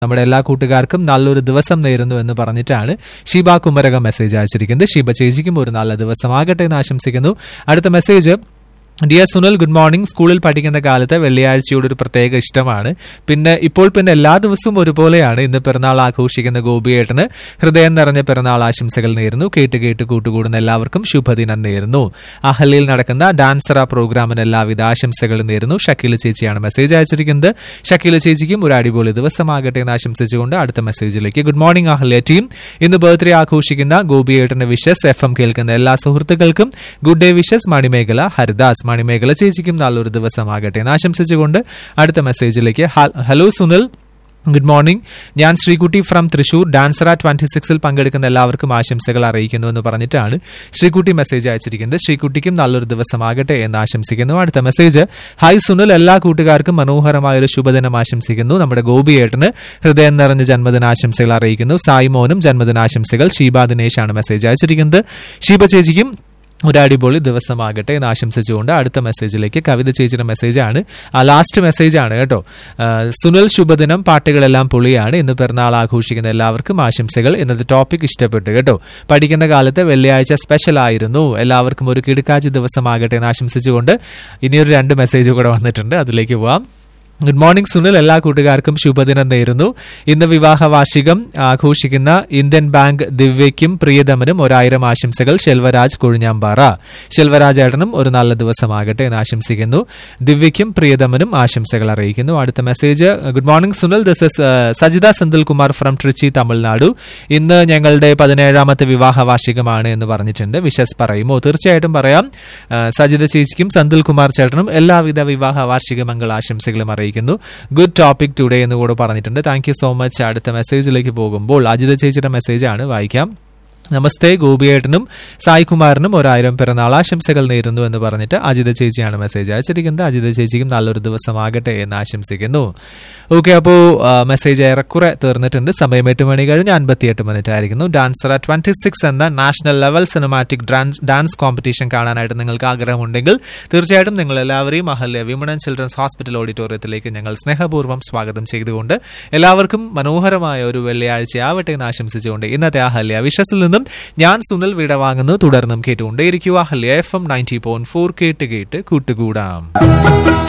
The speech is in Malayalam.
നമ്മുടെ എല്ലാ കൂട്ടുകാർക്കും നല്ലൊരു ദിവസം നേരുന്നു എന്ന് പറഞ്ഞിട്ടാണ് ഷീബ കുമരകം മെസ്സേജ് അയച്ചിരിക്കുന്നത് ഷീബ ചേച്ചിക്കും ഒരു നല്ല ദിവസമാകട്ടെ എന്ന് ആശംസിക്കുന്നു അടുത്ത message dear Sunil good morning സ്കൂളിൽ പഠിക്കുന്ന കാലത്ത് വെള്ളിയാഴ്ചയോട് ഒരു പ്രത്യേക ഇഷ്ടമാണ് പിന്നെ ഇപ്പോൾ പിന്നെ എല്ലാ ദിവസവും ഒരുപോലെയാണ് ഇന്ന് പിറന്നാൾ ആഘോഷിക്കുന്ന ഗോപിയേട്ടന് ഹൃദയം നിറഞ്ഞ പിറന്നാൾ ആശംസകൾ നേരുന്നു കേട്ട് കേട്ട് കൂട്ടുകൂടുന്ന എല്ലാവർക്കും ശുഭദിനം നേരുന്നു അഹല്യയിൽ നടക്കുന്ന ഡാൻസറ പ്രോഗ്രാമിന് എല്ലാവിധ ആശംസകളും നേരുന്നു ഷക്കീല ചേച്ചിയാണ് മെസ്സേജ് അയച്ചിരിക്കുന്നത് ഷക്കീല ചേച്ചിക്കും ഒരു അടിപൊളി ദിവസമാകട്ടെ എന്ന് ആശംസിച്ചുകൊണ്ട് അടുത്ത മെസ്സേജിലേക്ക് ഗുഡ് മോർണിംഗ് അഹല്യ ടീം ഇന്ന് ബർത്ത്ഡേ ആഘോഷിക്കുന്ന ഗോപിയേട്ടന്റെ വിഷസ് എഫ് എം കേൾക്കുന്ന എല്ലാ സുഹൃത്തുക്കൾക്കും good day wishes Manimekhala Haridas Manimekhala ചേച്ചിക്കും നല്ലൊരു ദിവസമാകട്ടെ എന്ന് ആശംസിച്ചുകൊണ്ട് അടുത്ത മെസ്സേജിലേക്ക് ഹ- ഹലോ സുനിൽ ഗുഡ് മോർണിംഗ് ഞാൻ Sreekutty from Thrissur dancer twenty സിക്സിൽ പങ്കെടുക്കുന്ന എല്ലാവർക്കും ആശംസകൾ അറിയിക്കുന്നു എന്ന് പറഞ്ഞിട്ടാണ് ശ്രീകുട്ടി മെസ്സേജ് അയച്ചിരിക്കുന്നത് ശ്രീകുട്ടിക്കും നല്ലൊരു ദിവസമാകട്ടെ എന്ന് ആശംസിക്കുന്നു അടുത്ത മെസ്സേജ് ഹായ് സുനിൽ എല്ലാ കൂട്ടുകാർക്കും മനോഹരമായ ഒരു ശുഭദിനം ആശംസിക്കുന്നു നമ്മുടെ ഗോപിയേട്ടന് ഹൃദയം നിറഞ്ഞ ജന്മദിനാശംസകൾ അറിയിക്കുന്നു സായിമോനും ജന്മദിനാശംസകൾ ഷീബ ദിനേശാണ് മെസ്സേജ് അയച്ചിരിക്കുന്നത് ഷീബ ചേച്ചിക്കും ഒരു അടിപൊളി ദിവസമാകട്ടെ എന്ന് ആശംസിച്ചുകൊണ്ട് അടുത്ത മെസ്സേജിലേക്ക് കവിത ചേച്ചിയുടെ മെസ്സേജാണ് ആ ലാസ്റ്റ് മെസ്സേജാണ് കേട്ടോ ആ, സുനിൽ ശുഭദിനം പാട്ടുകളെല്ലാം പൊളിയാണ് ഇന്ന് പിറന്നാൾ ആഘോഷിക്കുന്ന എല്ലാവർക്കും ആശംസകൾ ഇന്നത്തെ ടോപ്പിക് ഇഷ്ടപ്പെട്ടു കേട്ടോ പഠിക്കുന്ന കാലത്ത് വെള്ളിയാഴ്ച സ്പെഷ്യൽ ആയിരുന്നു എല്ലാവർക്കും ഒരു കിടുക്കാച്ചി ദിവസമാകട്ടെ എന്ന് ആശംസിച്ചുകൊണ്ട് ഇനിയൊരു രണ്ട് മെസ്സേജ് കൂടെ വന്നിട്ടുണ്ട് അതിലേക്ക് പോവാം ഗുഡ് മോർണിംഗ് സുനിൽ എല്ലാ കൂട്ടുകാർക്കും ശുഭദിനം നേരുന്നു ഇന്ന് വിവാഹ വാർഷികം ആഘോഷിക്കുന്ന ഇന്ത്യൻ ബാങ്ക് ദിവ്യയ്ക്കും പ്രിയതമനും ഒരായിരം ആശംസകൾ ശെൽവരാജ് കൊഴിഞ്ഞാമ്പാറ ശെൽവരാജ് ഏട്ടനും ഒരു നല്ല ദിവസമാകട്ടെ എന്ന് ആശംസിക്കുന്നു ദിവ്യയ്ക്കും പ്രിയതമനും ആശംസകൾ അറിയിക്കുന്നു അടുത്ത message good morning Sunil this is Sajitha Senthilkumar from Trichy Tamil Nadu ഇന്ന് ഞങ്ങളുടെ പതിനേഴാമത്തെ വിവാഹ വാർഷികമാണ് എന്ന് പറഞ്ഞിട്ടുണ്ട് വിശസ് പറയുമോ തീർച്ചയായിട്ടും പറയാം ആ, സജിത ചേച്ചിക്കും സെന്തിൽകുമാർ ചേട്ടനും എല്ലാവിധ വിവാഹ വാർഷിക മംഗള ആശംസകളും അറിയിക്കുന്നു ഗുഡ് ടോപ്പിക് ടുഡേ എന്ന് കൂടെ പറഞ്ഞിട്ടുണ്ട് താങ്ക് യു സോ മച്ച് അടുത്ത മെസ്സേജിലേക്ക് പോകുമ്പോൾ അജിത ചേച്ചിയുടെ മെസ്സേജാണ് വായിക്കാം നമസ്തേ ഗോപിയേട്ടനും സായികുമാറിനും ഒരായിരം പിറന്നാൾ ആശംസകൾ നേരുന്നു എന്ന് പറഞ്ഞിട്ട് അജിത ചേച്ചിയാണ് മെസ്സേജ് അയച്ചിരിക്കുന്നത് അജിത ചേച്ചിക്കും നല്ലൊരു ദിവസമാകട്ടെ എന്ന് ആശംസിക്കുന്നു ഓക്കെ അപ്പോൾ മെസ്സേജ് ഏറെക്കുറെ തീർന്നിട്ടുണ്ട് സമയം എട്ട് മണി കഴിഞ്ഞ് അൻപത്തിയെട്ട് മിനിറ്റ് ആയിരിക്കുന്നു ഡാൻസർ ട്വന്റി സിക്സ് എന്ന national level cinematic dance competition കാണാനായിട്ട് നിങ്ങൾക്ക് ആഗ്രഹമുണ്ടെങ്കിൽ തീർച്ചയായിട്ടും നിങ്ങൾ എല്ലാവരെയും Ahalya women and children's hospital ഓഡിറ്റോറിയത്തിലേക്ക് ഞങ്ങൾ സ്നേഹപൂർവ്വം സ്വാഗതം ചെയ്തുകൊണ്ട് എല്ലാവർക്കും മനോഹരമായ ഒരു വെള്ളിയാഴ്ച ആവട്ടെ എന്ന് ആശംസിച്ചുകൊണ്ട് ഇന്നത്തെ അഹല്യ വിഷസിൽ നിന്നും ഞാൻ സുനിൽ വിട വാങ്ങുന്നു തുടർന്നും കേട്ടുകൊണ്ടേയിരിക്കുക Ahalya F M ninety point four കേട്ട് കേട്ട് കൂട്ടുകൂടാം